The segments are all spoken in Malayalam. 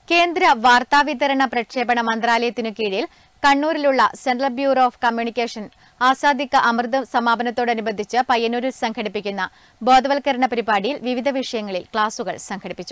കേന്ദ്ര വാർത്താവിതരണ പ്രക്ഷേപണ മന്ത്രാലയത്തിനു കീഴിൽ കണ്ണൂരിലുള്ള central bureau of communication Azadi ka Amrit സമാപനത്തോടനുബന്ധിച്ച് പയ്യന്നൂരിൽ സംഘടിപ്പിക്കുന്ന ബോധവൽക്കരണ പരിപാടിയിൽ വിവിധ വിഷയങ്ങളിൽ ക്ലാസുകൾ സംഘടിപ്പിച്ചു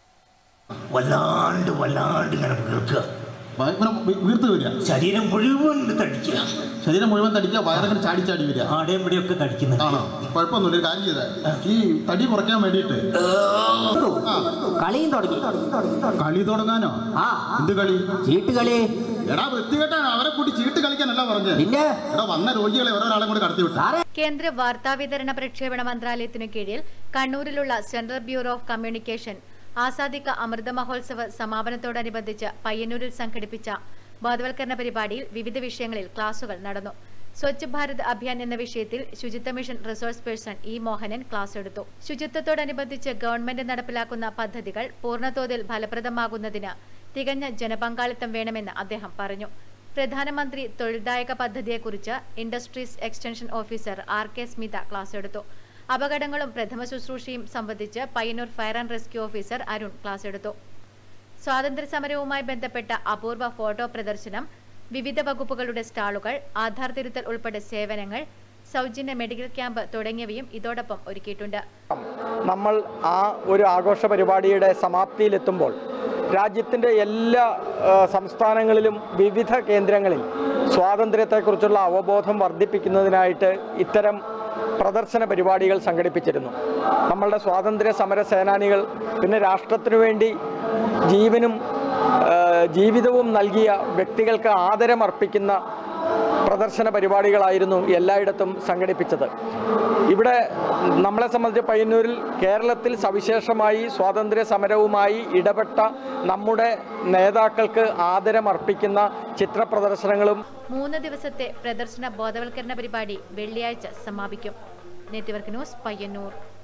വല്ലാണ്ട് വല്ലാണ്ട് ഇങ്ങനെ വീർക്കുക വ- ഇങ്ങനെ വീ- വീർത്ത് വരിക ശരീരം മുഴുവൻ തടിക്കുക ശരീരം മുഴുവൻ തടിക്കുക വയറങ്ങനെ ചാടി ചാടി വരിക ആടെയും ഇവിടെയൊക്കെ തടിക്കുന്നുണ്ട് ആണോ കുഴപ്പമൊന്നുമില്ല ഒരു കാര്യം ചെയ്തേ ഈ തടി കുറയ്ക്കാൻ വേണ്ടിയിട്ട് ആ കളിയും തുടങ്ങി കളി തുടങ്ങാനോ ആ എന്ത് കളി ചീട്ടുകളി എടാ വൃത്തികെട്ടാണ് അവരെ കൂടി ചീട്ട് കളിക്കാനല്ല പറഞ്ഞത് പിന്നെ എടാ വന്ന രോഗികളെ ഓരോരാളെ കൂടി കടത്തി വിട്ടു സാറേ കേന്ദ്ര വാർത്താവിതരണ പ്രക്ഷേപണ മന്ത്രാലയത്തിനു കീഴിൽ കണ്ണൂരിലുള്ള central bureau of communication Azadi ka Amrit Mahotsav സമാപനത്തോടനുബന്ധിച്ച് പയ്യന്നൂരിൽ സംഘടിപ്പിച്ച ബോധവൽക്കരണ പരിപാടിയിൽ വിവിധ വിഷയങ്ങളിൽ ക്ലാസുകൾ നടന്നു സ്വച്ഛ് ഭാരത് അഭിയാൻ എന്ന വിഷയത്തിൽ Suchitwa mission resource person E Mohanan class എടുത്തു ശുചിത്വത്തോടനുബന്ധിച്ച് ഗവൺമെന്റ് നടപ്പിലാക്കുന്ന പദ്ധതികൾ പൂർണ്ണതോതിൽ ഫലപ്രദമാകുന്നതിന് തികഞ്ഞ ജനപങ്കാളിത്തം വേണമെന്ന് അദ്ദേഹം പറഞ്ഞു പ്രധാനമന്ത്രി തൊഴിൽദായക പദ്ധതിയെക്കുറിച്ച് industries extension officer R K Smitha class എടുത്തു അപകടങ്ങളും പ്രഥമ ശുശ്രൂഷയും സംബന്ധിച്ച് Payyanur fire and rescue officer Arun class എടുത്തു സ്വാതന്ത്ര്യ സമരവുമായി ബന്ധപ്പെട്ട അപൂർവ ഫോട്ടോ പ്രദർശനം വിവിധ വകുപ്പുകളുടെ സ്റ്റാളുകൾ ആധാർ തിരുത്തൽ ഉൾപ്പെടെ സേവനങ്ങൾ സൗജന്യ മെഡിക്കൽ ക്യാമ്പ് തുടങ്ങിയവയും ഇതോടൊപ്പം ഒരുക്കിയിട്ടുണ്ട് നമ്മൾ ആ ഒരു ആഘോഷ പരിപാടിയുടെ സമാപ്തിയിലെത്തുമ്പോൾ രാജ്യത്തിൻ്റെ എല്ലാ ആ, സംസ്ഥാനങ്ങളിലും വിവിധ കേന്ദ്രങ്ങളിൽ സ്വാതന്ത്ര്യത്തെക്കുറിച്ചുള്ള അവബോധം വർദ്ധിപ്പിക്കുന്നതിനായിട്ട് ഇത്തരം പ്രദർശന പരിപാടികൾ സംഘടിപ്പിച്ചിരുന്നു നമ്മളുടെ സ്വാതന്ത്ര്യ സമര സേനാനികൾ പിന്നെ രാഷ്ട്രത്തിനു വേണ്ടി ജീവനും ആ, ജീവിതവും നൽകിയ വ്യക്തികൾക്ക് ആദരമർപ്പിക്കുന്ന പ്രദർശന പരിപാടികളായിരുന്നു എല്ലായിടത്തും സംഘടിപ്പിച്ചത് ഇവിടെ നമ്മളെ സംബന്ധിച്ച് പയ്യന്നൂരിൽ കേരളത്തിൽ സവിശേഷമായി സ്വാതന്ത്ര്യ സമരവുമായി ഇടപെട്ട നമ്മുടെ നേതാക്കൾക്ക് ആദരമർപ്പിക്കുന്ന ചിത്ര പ്രദർശനങ്ങളും മൂന്ന് ദിവസത്തെ പ്രദർശന ബോധവൽക്കരണ പരിപാടി വെള്ളിയാഴ്ച സമാപിക്കും നെറ്റ്വർക്ക് ന്യൂസ് പയ്യന്നൂർ